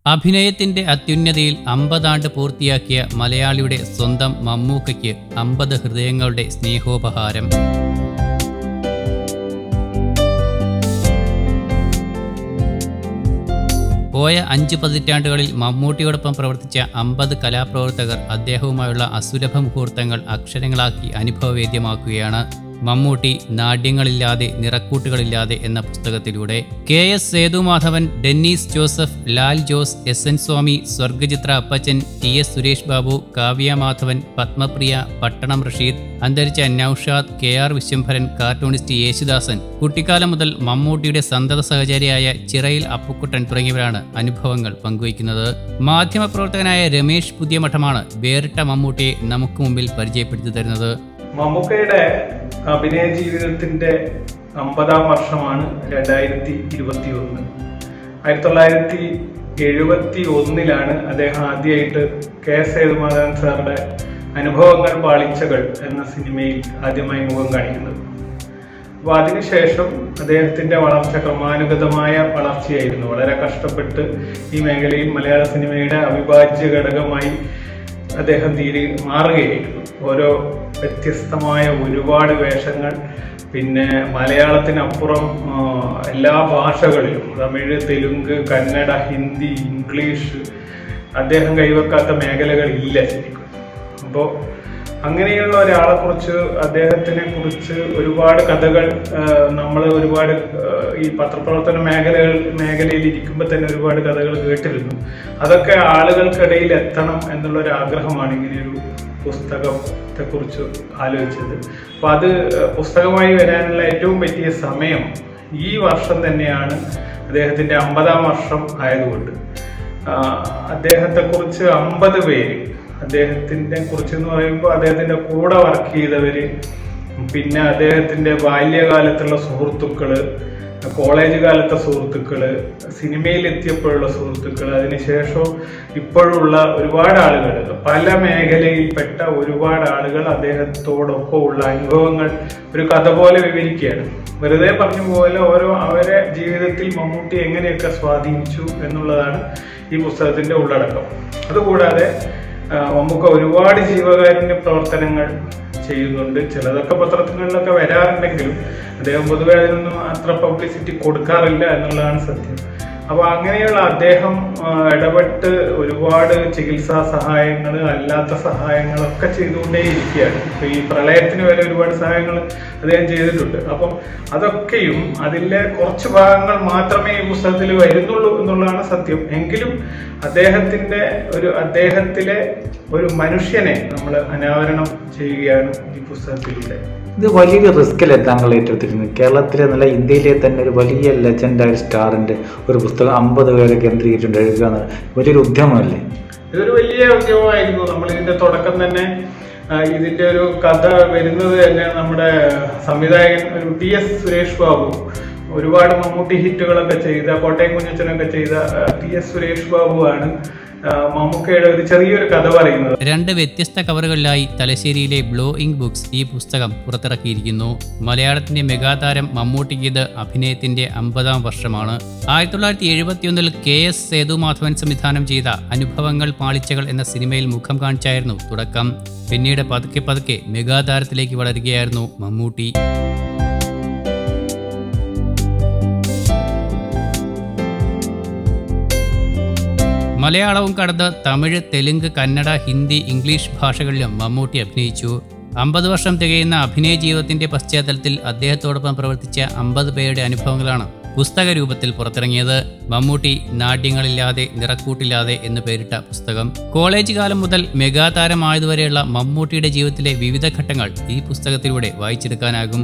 അഭിനയത്തിന്റെ അത്യുന്നതിയിൽ അമ്പതാണ്ട് പൂർത്തിയാക്കിയ മലയാളിയുടെ സ്വന്തം മമ്മൂക്കയ്ക്ക് അമ്പത് ഹൃദയങ്ങളുടെ സ്നേഹോപഹാരം പോയ അഞ്ച് പതിറ്റാണ്ടുകളിൽ മമ്മൂട്ടിയോടൊപ്പം പ്രവർത്തിച്ച അമ്പത് കലാപ്രവർത്തകർ അദ്ദേഹവുമായുള്ള അസുലഭ മുഹൂർത്തങ്ങൾ അക്ഷരങ്ങളാക്കി അനുഭവവേദ്യമാക്കുകയാണ് മമ്മൂട്ടി നാട്യങ്ങളില്ലാതെ നിറക്കൂട്ടുകളില്ലാതെ എന്ന പുസ്തകത്തിലൂടെ K S Sethumadhavan Dennis Joseph Lal Jose S N Swami Swargachithra Appachan T S Suresh Babu Kavya Madhavan Padmapriya Pattanam Rasheed അന്തരിച്ച Noushad K R Viswambharan cartoonist Yesudasan കുട്ടിക്കാലം മുതൽ മമ്മൂട്ടിയുടെ സന്തത സഹചാരിയായ ചിറയിൽ അപ്പുക്കുട്ടൻ തുടങ്ങിയവരാണ് അനുഭവങ്ങൾ പങ്കുവയ്ക്കുന്നത് മാധ്യമപ്രവർത്തകനായ രമേശ് പുതിയമഠമാണ് വേറിട്ട മമ്മൂട്ടിയെ നമുക്ക് മുമ്പിൽ പരിചയപ്പെടുത്തി തരുന്നത് മമ്മൂക്കയുടെ അഭിനയ ജീവിതത്തിന്റെ അമ്പതാം വർഷമാണ് രണ്ടായിരത്തി ഇരുപത്തി ഒന്ന് ആയിരത്തി തൊള്ളായിരത്തി എഴുപത്തി ഒന്നിലാണ് അദ്ദേഹം ആദ്യമായിട്ട് കെ എസ് സേതുമാധവൻ സാറുടെ അനുഭവങ്ങൾ പാളിച്ചകൾ എന്ന സിനിമയിൽ ആദ്യമായി മുഖം കാണിക്കുന്നത് അപ്പോൾ അതിനുശേഷം അദ്ദേഹത്തിന്റെ വളർച്ച ക്രമാനുഗതമായ വളർച്ചയായിരുന്നു വളരെ കഷ്ടപ്പെട്ട് ഈ മേഖലയിൽ മലയാള സിനിമയുടെ അവിഭാജ്യ ഘടകമായി അദ്ദേഹം തീരെ മാറുകയായിരുന്നു ഓരോ വ്യത്യസ്തമായ ഒരുപാട് വേഷങ്ങൾ പിന്നെ മലയാളത്തിനപ്പുറം ആ, എല്ലാ ഭാഷകളിലും തമിഴ് തെലുങ്ക് കന്നഡ ഹിന്ദി ഇംഗ്ലീഷ് അദ്ദേഹം കൈവെക്കാത്ത മേഖലകൾ ഇല്ല ശരിക്കും അപ്പോൾ അങ്ങനെയുള്ള ഒരാളെ കുറിച്ച് അദ്ദേഹത്തിനെ കുറിച്ച് ഒരുപാട് കഥകൾ നമ്മൾ ഒരുപാട് ആ, ഈ പത്രപ്രവർത്തന മേഖലകൾ മേഖലയിൽ ഇരിക്കുമ്പോൾ തന്നെ ഒരുപാട് കഥകൾ കേട്ടിരുന്നു അതൊക്കെ ആളുകൾക്കിടയിൽ എത്തണം എന്നുള്ള ഒരു ആഗ്രഹമാണ് ഇങ്ങനെയൊരു പുസ്തകത്തെ കുറിച്ച് ആലോചിച്ചത് അപ്പൊ അത് പുസ്തകമായി വരാനുള്ള ഏറ്റവും പറ്റിയ സമയം ഈ വർഷം തന്നെയാണ് അദ്ദേഹത്തിന്റെ അമ്പതാം വർഷം ആയതുകൊണ്ട് അദ്ദേഹത്തെ കുറിച്ച് അമ്പത് പേര് അദ്ദേഹത്തിനെ കുറിച്ച് എന്ന് പറയുമ്പോൾ അദ്ദേഹത്തിന്റെ കൂടെ വർക്ക് ചെയ്തവര് പിന്നെ അദ്ദേഹത്തിന്റെ ബാല്യകാലത്തുള്ള സുഹൃത്തുക്കള് കോളേജ് കാലത്തെ സുഹൃത്തുക്കള് സിനിമയിൽ എത്തിയപ്പോഴുള്ള സുഹൃത്തുക്കള് അതിനുശേഷം ഇപ്പോഴുള്ള ഒരുപാട് ആളുകൾ പല മേഖലയിൽപ്പെട്ട ഒരുപാട് ആളുകൾ അദ്ദേഹത്തോടൊപ്പം ഉള്ള അനുഭവങ്ങൾ ഒരു കഥ പോലെ വിവരിക്കുകയാണ് വെറുതെ പറഞ്ഞ പോലെ ഓരോ അവരെ ജീവിതത്തിൽ മമ്മൂട്ടി എങ്ങനെയൊക്കെ സ്വാധീനിച്ചു എന്നുള്ളതാണ് ഈ പുസ്തകത്തിന്റെ ഉള്ളടക്കം അതുകൂടാതെ ആ, മമ്മൂക്ക ഒരുപാട് ജീവകാരുണ്യ പ്രവർത്തനങ്ങൾ ചെയ്യുന്നുണ്ട് ചിലതൊക്കെ പത്രങ്ങളിലൊക്കെ വരാറുണ്ടെങ്കിലും അദ്ദേഹം പൊതുവെ അതിനൊന്നും അത്ര പബ്ലിസിറ്റി കൊടുക്കാറില്ല എന്നുള്ളതാണ് സത്യം അപ്പൊ അങ്ങനെയുള്ള അദ്ദേഹം ആ, ഇടപെട്ട് ഒരുപാട് ചികിത്സാ സഹായങ്ങൾ അല്ലാത്ത സഹായങ്ങളൊക്കെ ചെയ്തുകൊണ്ടേയിരിക്കുകയാണ് ഇപ്പൊ ഈ പ്രളയത്തിന് വരെ ഒരുപാട് സഹായങ്ങൾ അദ്ദേഹം ചെയ്തിട്ടുണ്ട് അപ്പം അതൊക്കെയും അതിലെ കുറച്ച് ഭാഗങ്ങൾ മാത്രമേ ഈ പുസ്തകത്തിൽ വരുന്നുള്ളൂ എന്നുള്ളതാണ് സത്യം എങ്കിലും അദ്ദേഹത്തിന്റെ ഒരു അദ്ദേഹത്തിലെ ഒരു മനുഷ്യനെ നമ്മൾ അനാവരണം ചെയ്യുകയാണ് ഈ പുസ്തകത്തിലൂടെ ഇത് വലിയൊരു റിസ്കല്ലേ താങ്കൾ ഏറ്റെടുത്തിരുന്നത് കേരളത്തിലെ നല്ല ഇന്ത്യയിലെ തന്നെ ഒരു വലിയ ലെജൻഡായ സ്റ്റാറിന്റെ ഒരു പുസ്തകം അമ്പത് പേരെ കേന്ദ്രീകരിച്ചുകൊണ്ട് എഴുതുക എന്നത് വലിയൊരു ഉദ്യമമല്ലേ ഇതൊരു വലിയ ഉദ്യമമായിരുന്നു നമ്മൾ ഇതിന്റെ തുടക്കം തന്നെ ആ, ഇതിന്റെ ഒരു കഥ വരുന്നത് തന്നെ നമ്മുടെ സംവിധായകൻ ഒരു ടി എസ് സുരേഷ് ബാബു ഒരുപാട് മമ്മൂട്ടി ഹിറ്റുകളൊക്കെ ചെയ്ത കോട്ടയം കുഞ്ഞച്ചനൊക്കെ ചെയ്ത ടി എസ് സുരേഷ് ബാബു ആണ് ആ, മമ്മൂക്കയുടെ ഒരു ചെറിയൊരു കഥ പറയുന്നത് രണ്ട് വ്യത്യസ്ത കവറുകളിലായി തലശ്ശേരിയിലെ ബ്ലോ ഇങ്ക് ബുക്സ് ഈ പുസ്തകം പുറത്തിറക്കിയിരിക്കുന്നു മലയാളത്തിന്റെ മെഗാതാരം മമ്മൂട്ടിക്ക് ഇത് അഭിനയത്തിന്റെ അമ്പതാം വർഷമാണ് ആയിരത്തി തൊള്ളായിരത്തി എഴുപത്തിയൊന്നിൽ കെ എസ് സേതുമാധവൻ സംവിധാനം ചെയ്ത അനുഭവങ്ങൾ പാളിച്ചകൾ എന്ന സിനിമയിൽ മുഖം കാണിച്ചായിരുന്നു തുടക്കം പിന്നീട് പതുക്കെ പതുക്കെ മെഗാതാരത്തിലേക്ക് വളരുകയായിരുന്നു മമ്മൂട്ടി മലയാളവും കടന്ന് തമിഴ് തെലുങ്ക് കന്നഡ ഹിന്ദി ഇംഗ്ലീഷ് ഭാഷകളിലും മമ്മൂട്ടി അഭിനയിച്ചു അമ്പത് വർഷം തികയുന്ന അഭിനയ ജീവിതത്തിന്റെ പശ്ചാത്തലത്തിൽ അദ്ദേഹത്തോടൊപ്പം പ്രവർത്തിച്ച അമ്പത് പേരുടെ അനുഭവങ്ങളാണ് പുസ്തക രൂപത്തിൽ പുറത്തിറങ്ങിയത് മമ്മൂട്ടി നാട്യങ്ങളില്ലാതെ നിറക്കൂട്ടില്ലാതെ എന്ന് പേരിട്ട പുസ്തകം കോളേജ് കാലം മുതൽ മെഗാതാരമായതുവരെയുള്ള മമ്മൂട്ടിയുടെ ജീവിതത്തിലെ വിവിധ ഘട്ടങ്ങൾ ഈ പുസ്തകത്തിലൂടെ വായിച്ചെടുക്കാനാകും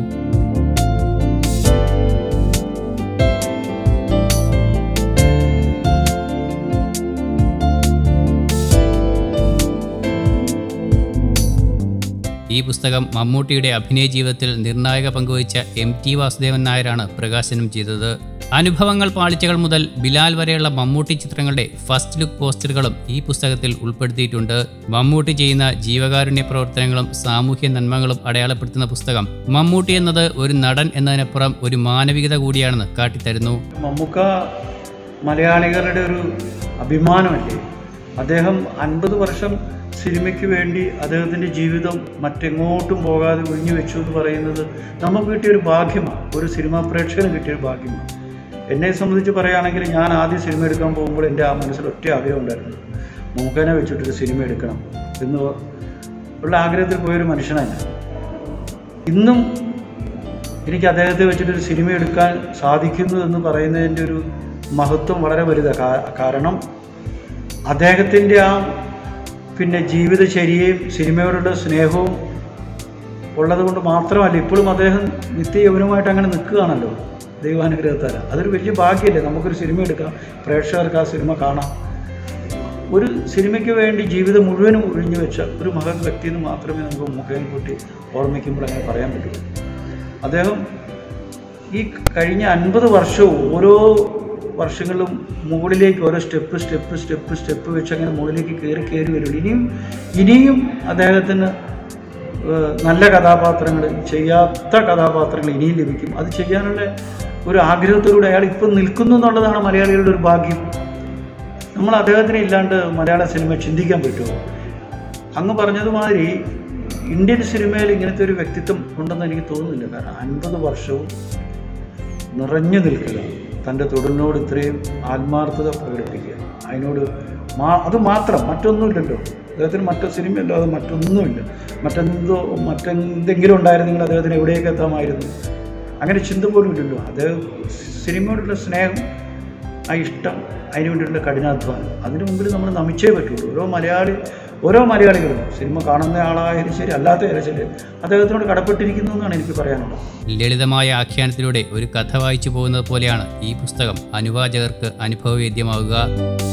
ഈ പുസ്തകം മമ്മൂട്ടിയുടെ അഭിനയ ജീവിതത്തിൽ നിർണായക പങ്കുവഹിച്ച എം ടി വാസുദേവൻ നായരാണ് പ്രകാശനം ചെയ്തത് അനുഭവങ്ങൾ പാളിച്ചകൾ മുതൽ ബിലാൽ വരെയുള്ള മമ്മൂട്ടി ചിത്രങ്ങളുടെ ഫസ്റ്റ് ലുക്ക് പോസ്റ്ററുകളും ഈ പുസ്തകത്തിൽ ഉൾപ്പെടുത്തിയിട്ടുണ്ട് മമ്മൂട്ടി ചെയ്യുന്ന ജീവകാരുണ്യ പ്രവർത്തനങ്ങളും സാമൂഹ്യ നന്മകളും അടയാളപ്പെടുത്തുന്ന പുസ്തകം മമ്മൂട്ടി എന്നത് ഒരു നടൻ എന്നതിനപ്പുറം ഒരു മാനവികത കൂടിയാണെന്ന് കാട്ടിത്തരുന്നു മമ്മൂക്ക മലയാളികളുടെ ഒരു അഭിമാനമല്ലേ അദ്ദേഹം അൻപത് വർഷം സിനിമയ്ക്ക് വേണ്ടി അദ്ദേഹത്തിൻ്റെ ജീവിതം മറ്റെങ്ങോട്ടും പോകാതെ ഒഴിഞ്ഞു വെച്ചു എന്ന് പറയുന്നത് നമുക്ക് കിട്ടിയൊരു ഭാഗ്യമാണ് ഒരു സിനിമാ പ്രേക്ഷകന് കിട്ടിയൊരു ഭാഗ്യമാണ് എന്നെ സംബന്ധിച്ച് പറയുകയാണെങ്കിൽ ഞാൻ ആദ്യം സിനിമ എടുക്കാൻ പോകുമ്പോൾ എൻ്റെ ആ മനസ്സിൽ ഒറ്റ ആഗ്രഹം ഉണ്ടായിരുന്നു മൂക്കനെ വെച്ചിട്ടൊരു സിനിമ എടുക്കണം എന്ന് ഉള്ള ആഗ്രഹത്തിൽ പോയൊരു മനുഷ്യനാണ് ഞാൻ ഇന്നും എനിക്ക് അദ്ദേഹത്തെ വെച്ചിട്ടൊരു സിനിമ എടുക്കാൻ സാധിക്കുന്നു എന്ന് പറയുന്നതിൻ്റെ ഒരു മഹത്വം വളരെ വലുതാണ് കാ- കാരണം അദ്ദേഹത്തിൻ്റെ ആ പിന്നെ ജീവിതചര്യയും സിനിമയോടുള്ള സ്നേഹവും ഉള്ളത് കൊണ്ട് മാത്രമല്ല ഇപ്പോഴും അദ്ദേഹം നിത്യയൗവനമായിട്ട് അങ്ങനെ നിൽക്കുകയാണല്ലോ ദൈവാനുഗ്രഹത്താൽ അതൊരു വലിയ ഭാഗ്യമല്ലേ നമുക്കൊരു സിനിമ എടുക്കാം പ്രേക്ഷകർക്ക് ആ സിനിമ കാണാം ഒരു സിനിമയ്ക്ക് വേണ്ടി ജീവിതം മുഴുവനും ഒഴിഞ്ഞു വെച്ച ഒരു മഹത് വ്യക്തി എന്ന് മാത്രമേ നമുക്ക് മുഖേന കൂട്ടി ഓർമ്മിക്കുമ്പോൾ അങ്ങനെ പറയാൻ പറ്റുള്ളൂ അദ്ദേഹം ഈ കഴിഞ്ഞ അൻപത് വർഷവും ഓരോ വർഷങ്ങളിലും മുകളിലേക്ക് ഓരോ സ്റ്റെപ്പ് സ്റ്റെപ്പ് സ്റ്റെപ്പ് സ്റ്റെപ്പ് വെച്ച് അങ്ങനെ മുകളിലേക്ക് കയറി കയറി വരുള്ളൂ ഇനിയും ഇനിയും അദ്ദേഹത്തിന് ഏഹ്, നല്ല കഥാപാത്രങ്ങൾ ചെയ്യാത്ത കഥാപാത്രങ്ങൾ ഇനിയും ലഭിക്കും അത് ചെയ്യാനുള്ള ഒരു ആഗ്രഹത്തിലൂടെ അയാൾ ഇപ്പം നിൽക്കുന്നു എന്നുള്ളതാണ് മലയാളികളുടെ ഒരു ഭാഗ്യം നമ്മൾ അദ്ദേഹത്തിന് ഇല്ലാണ്ട് മലയാള സിനിമ ചിന്തിക്കാൻ പറ്റുമോ അങ്ങ് പറഞ്ഞതുമാതിരി ഇന്ത്യൻ സിനിമയിൽ ഇങ്ങനത്തെ ഒരു വ്യക്തിത്വം ഉണ്ടെന്ന് എനിക്ക് തോന്നുന്നില്ല കാരണം അൻപത് വർഷവും നിറഞ്ഞു നിൽക്കുക തൻ്റെ തൊഴിലിനോട് ഇത്രയും ആത്മാർത്ഥത പ്രകടിപ്പിക്കുക അതിനോട് മാ അത് മാത്രം മറ്റൊന്നുമില്ലല്ലോ അദ്ദേഹത്തിന് മറ്റു സിനിമയല്ലാതെ മറ്റൊന്നുമില്ല മറ്റെന്തോ മറ്റെന്തെങ്കിലും ഉണ്ടായിരുന്നെങ്കിൽ അദ്ദേഹത്തിന് എവിടെയൊക്കെ എത്താമായിരുന്നു അങ്ങനെ ചിന്ത പോലും ഇല്ലല്ലോ അദ്ദേഹം സിനിമയോടുള്ള സ്നേഹം ആ ഇഷ്ടം അതിനു വേണ്ടിയിട്ടുള്ള കഠിനാധ്വാനം അതിനു മുമ്പിൽ നമ്മൾ നമിച്ചേ പറ്റുള്ളൂ ഓരോ മലയാളി ഓരോ മലയാളികളും സിനിമ കാണുന്ന ആളായാലും ശരി അല്ലാത്തയാലും ശരി അദ്ദേഹത്തിനോട് കടപ്പെട്ടിരിക്കുന്നു എന്നാണ് എനിക്ക് പറയാനുള്ളത് ലളിതമായ ആഖ്യാനത്തിലൂടെ ഒരു കഥ വായിച്ചു പോകുന്നത് പോലെയാണ് ഈ പുസ്തകം അനുവാചകർക്ക് അനുഭവവേദ്യമാവുക